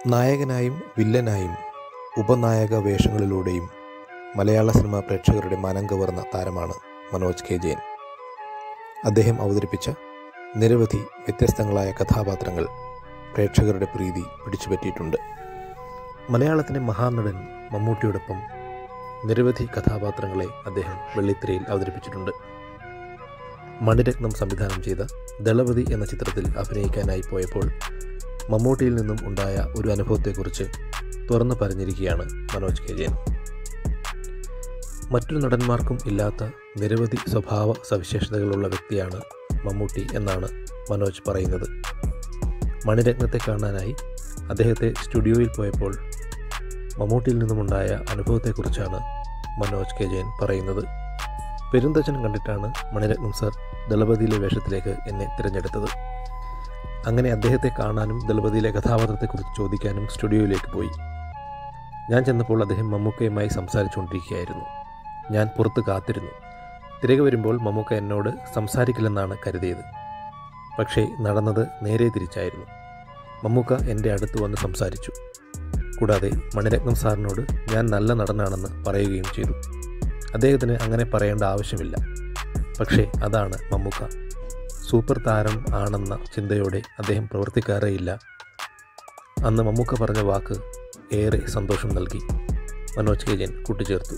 നായകനായും വില്ലനായും ഉപനായക വേഷങ്ങളിലൂടെയും മലയാള സിനിമ പ്രേക്ഷകരുടെ മനം കവർന്ന താരമാണ് മനോജ് കെ ജയൻ അദ്ദേഹം അവതരിപ്പിച്ച നിരവധി വ്യത്യസ്തങ്ങളായ കഥാപാത്രങ്ങൾ പ്രേക്ഷകരുടെ പ്രീതി പിടിച്ചുപറ്റിയിട്ടുണ്ട് മലയാളത്തിലെ മഹാനടൻ മമ്മൂട്ടിയോടൊപ്പം നിരവധി കഥാപാത്രങ്ങളെ അദ്ദേഹം വെള്ളിത്തിരയിൽ അവതരിപ്പിച്ചിട്ടുണ്ട് മണിരത്നം സംവിധാനം ചെയ്ത ദളപതി എന്ന ചിത്രത്തിൽ അഭിനയിക്കാനായി പോയപ്പോൾ മമ്മൂട്ടിയിൽ നിന്നും ഉണ്ടായ ഒരു അനുഭവത്തെക്കുറിച്ച് തുറന്നു പറഞ്ഞിരിക്കുകയാണ് മനോജ് കെ ജയൻ മറ്റു നടന്മാർക്കും ഇല്ലാത്ത നിരവധി സ്വഭാവ സവിശേഷതകളുള്ള വ്യക്തിയാണ് മമ്മൂട്ടി എന്നാണ് മനോജ് പറയുന്നത് മണിരത്നത്തെ കാണാനായി അദ്ദേഹത്തെ സ്റ്റുഡിയോയിൽ പോയപ്പോൾ മമ്മൂട്ടിയിൽ നിന്നുമുണ്ടായ അനുഭവത്തെക്കുറിച്ചാണ് മനോജ് കെ ജയൻ പറയുന്നത് പെരുന്തച്ചൻ കണ്ടിട്ടാണ് മണിരത്നം സർ ദളപതിയിലെ വേഷത്തിലേക്ക് എന്നെ തിരഞ്ഞെടുത്തത് അങ്ങനെ അദ്ദേഹത്തെ കാണാനും ദളപതിയിലെ കഥാപാത്രത്തെക്കുറിച്ച് ചോദിക്കാനും സ്റ്റുഡിയോയിലേക്ക് പോയി ഞാൻ ചെന്നപ്പോൾ അദ്ദേഹം മമ്മൂക്കയുമായി സംസാരിച്ചുകൊണ്ടിരിക്കുകയായിരുന്നു ഞാൻ പുറത്ത് കാത്തിരുന്നു തിരികെ വരുമ്പോൾ മമ്മൂക്ക എന്നോട് സംസാരിക്കില്ലെന്നാണ് കരുതിയത് പക്ഷേ നടന്നത് നേരെ തിരിച്ചായിരുന്നു മമ്മൂക്ക എൻ്റെ അടുത്ത് വന്ന് സംസാരിച്ചു കൂടാതെ മണിരത്നം സാറിനോട് ഞാൻ നല്ല നടനാണെന്ന് പറയുകയും ചെയ്തു അദ്ദേഹത്തിന് അങ്ങനെ പറയേണ്ട ആവശ്യമില്ല പക്ഷേ അതാണ് മമ്മൂക്ക സൂപ്പർ താരം ആണെന്ന ചിന്തയോടെ അദ്ദേഹം പ്രവർത്തിക്കാറേയില്ല അന്ന് മമ്മൂക്ക പറഞ്ഞ വാക്ക് ഏറെ സന്തോഷം നൽകി മനോജ് കെ ജയൻ കൂട്ടിച്ചേർത്തു